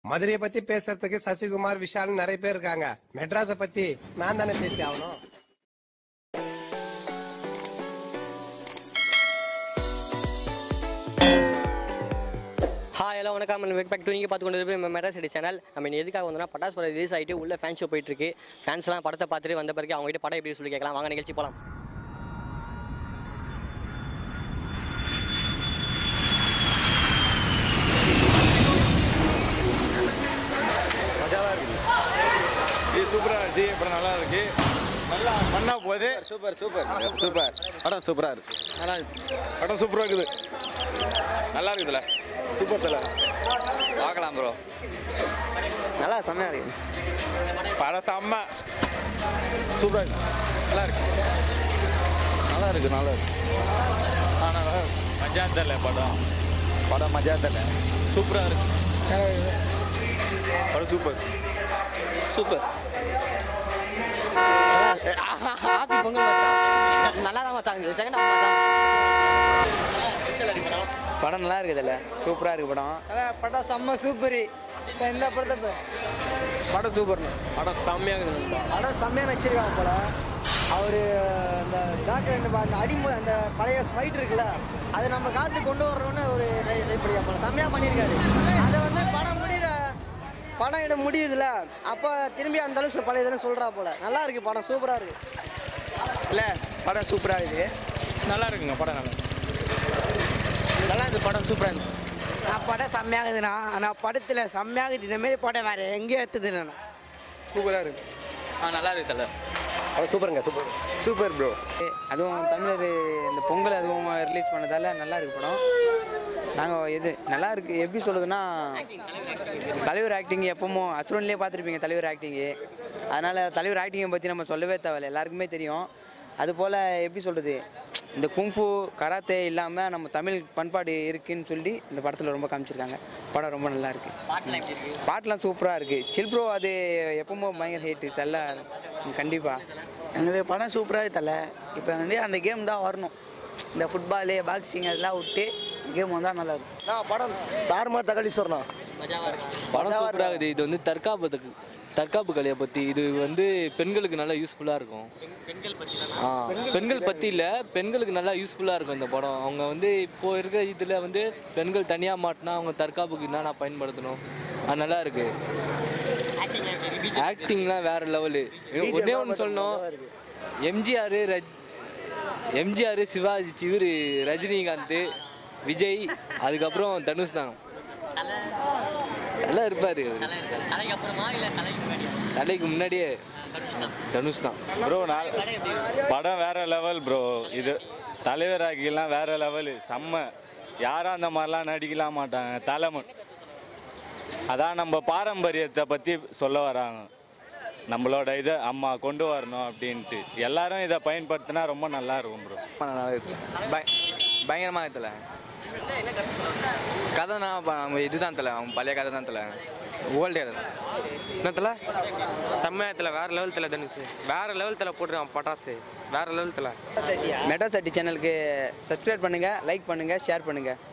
மதுரையை பத்தி பேசுறதுக்கு சசிகுமார் விஷால் நிறைய பேர் இருக்காங்க மெட்ராஸ பத்தி நான் தானே பேசி ஆகணும் ஹாய் எல்லாம் வணக்கம் வெட் பேக் டு நீங்கள் பார்த்து கொண்டு இருப்பது மெட்ரா சிட்டி சேனல் நம்ம இன்னும் எதுக்காக வந்தோம்னா பட்டாஸ் படம் ரிலீஸ் ஆகிட்டு உள்ள ஃபேன் ஷோ போயிட்டு இருக்கு ஃபேன்ஸ்லாம் படத்தை பார்த்துட்டு வந்த பிறகு அவங்க கிட்ட படம் எப்படி சொல்லி கேட்கலாம் வாங்க நிகழ்ச்சி போகலாம் மஜாவாக இருக்குது இது சூப்பராக இருந்துச்சு அப்புறம் நல்லா இருக்கு நல்லா பண்ணா போகுது சூப்பர் சூப்பர் சூப்பர் படம் சூப்பரா இருக்கு நல்லா இருக்கு படம் சூப்பராக இருக்குது நல்லா இருக்குதுல்ல சூப்பர் தலை பார்க்கலாம் ப்ரோ நல்லா செம்மையாக இருக்கு படம் செம்ம சூப்பராக இருக்கு நல்லா இருக்கு நல்லா இருக்கு நல்லா இருக்கு ஆனால் மஜா தலை படம் படம் மஜா தானே சூப்பராக இருக்கு படம் சூப்பர் சூப்பர் ஹாப்பி பொங்கல் நல்லா தான் மச்சாங்க செகண்ட் ஹாஃப் மச்சான் படம் நல்லா இருக்குதுல்ல சூப்பராக இருக்கு படம் படம் செம்ம சூப்பர் இந்த படத்தை படம் சூப்பர் படம் செம்மையாக இருக்குது படம் செம்மையாக நடிச்சிருக்காங்க போல அவர் அந்த டாக்டர் அந்த அடிமொழி அந்த பழைய ஃபைட் இருக்குல்ல அதை நம்ம காலத்துக்கு கொண்டு வரணும்னு ஒரு ட்ரை ட்ரை பண்ணியா போல செம்மையாக பண்ணியிருக்காரு அதை வந்து படம் முடிகிற படம் இட முடியுதுல அப்போ திரும்பி அந்த அளவுக்கு பழைய இதெல்லாம் சொல்கிறா போல நல்லா இருக்கு படம் சூப்பராக இருக்கு இல்லை படம் சூப்பராக இருக்கு நல்லா இருக்குங்க படம் நல்லா நல்லா இருக்கு படம் சூப்பராக இருக்கு நான் படம் செம்மையாகுதுண்ணா ஆனால் படத்தில் செம்மையாகுது இந்தமாரி படம் வேறு எங்கேயும் எடுத்ததுண்ணா சூப்பராக இருக்கு ஆ நல்லா இருக்கு தலை சூப்பருங்க சூப்பர் சூப்பர் ப்ரோ அதுவும் தமிழர் இந்த பொங்கல் அதுவும் ரிலீஸ் பண்ணதால நல்லா இருக்கு படம் நாங்கள் இது நல்லா இருக்கு எப்படி சொல்லுதுன்னா தலைவர் ஆக்டிங் எப்பவும் அசுரன்லேயே பார்த்துருப்பீங்க தலைவர் ஆக்டிங்கு அதனால் தலைவர் ஆக்டிங்கை பற்றி நம்ம சொல்லவே தேவையில்ல எல்லாருக்குமே தெரியும் அதுபோல் எப்படி சொல்கிறது இந்த குங்ஃபு கராத்தே இல்லாமல் நம்ம தமிழ் பண்பாடு இருக்குன்னு சொல்லி இந்த படத்தில் ரொம்ப காமிச்சிருக்காங்க படம் ரொம்ப நல்லா இருக்கு பாட்டுலாம் எப்படி இருக்கு பாட்டெலாம் சூப்பராக இருக்குது சில் ப்ரோ அது எப்பவும் பயங்கர ஹேட்டு செல்ல கண்டிப்பாக எனக்கு படம் சூப்பராக தலை இப்போ வந்து அந்த கேம் தான் வரணும் இந்த ஃபுட்பாலு பாக்ஸிங் அதெல்லாம் விட்டு கேம் வந்தால் நல்லா இருக்கும் படம் தாறுமா தகலி சொல்லணும் மஜாவாக இருக்கு படம் சூப்பராக இருக்குது இது வந்து தற்காப்பு தற்காப்பு கலையை பற்றி இது வந்து பெண்களுக்கு நல்லா யூஸ்ஃபுல்லாக இருக்கும் பெண்கள் பற்றி ஆ பெண்கள் பற்றி இல்லை பெண்களுக்கு நல்லா யூஸ்ஃபுல்லாக இருக்கும் இந்த படம் அவங்க வந்து இப்போ இருக்க இதில் வந்து பெண்கள் தனியாக மாட்டினா அவங்க தற்காப்புக்கு என்னென்ன பயன்படுத்தணும் அது நல்லா இருக்கு ஆக்டிங் எப்படி இருக்கு ஆக்டிங்லாம் வேற லெவலு ஒன்றே ஒன்று சொல்லணும் எம்ஜிஆர் ரஜ் எம்ஜிஆர் சிவாஜி இவர் ரஜினிகாந்த் விஜய் அதுக்கப்புறம் தனுஷ் தான் தலை நல்லா இருப்பார் தலை இருக்கு தலைக்கு அப்புறமா இல்லை தலைக்கு முன்னாடி தலைக்கு முன்னாடியே தனுஷ் தான் தனுஷ் தான் ப்ரோ நான் படம் எப்படி இருக்கு படம் வேற லெவல் ப்ரோ இது தலைவர் ஆக்கிலாம் வேற லெவலு செம்ம யாரும் அந்த மாதிரிலாம் நடிக்கலாம் மாட்டாங்க தலைமை அதான் நம்ம பாரம்பரியத்தை பற்றி சொல்ல வராங்க நம்மளோட இதை அம்மா கொண்டு வரணும் அப்படின்ட்டு எல்லாரும் இதை பயன்படுத்தினா ரொம்ப நல்லா இருக்கும் ப்ரோ நல்லா இருக்கு பய பயங்கரமாக இருக்குல்ல கதைனா நம்ம இதுதான் தலை அவங்க பழைய கதை தான் தலை ஓல்டு கதை தான் என்ன தல செம்மையத்தில் வேற லெவல் தல தனுஷ் வேற லெவல் தல போட்டுருக்கான் பட்டாசு வேற லெவல் தல மெட்ரா சட்டி சேனலுக்கு சப்ஸ்கிரைப் பண்ணுங்கள் லைக் பண்ணுங்கள் ஷேர் பண்ணுங்கள்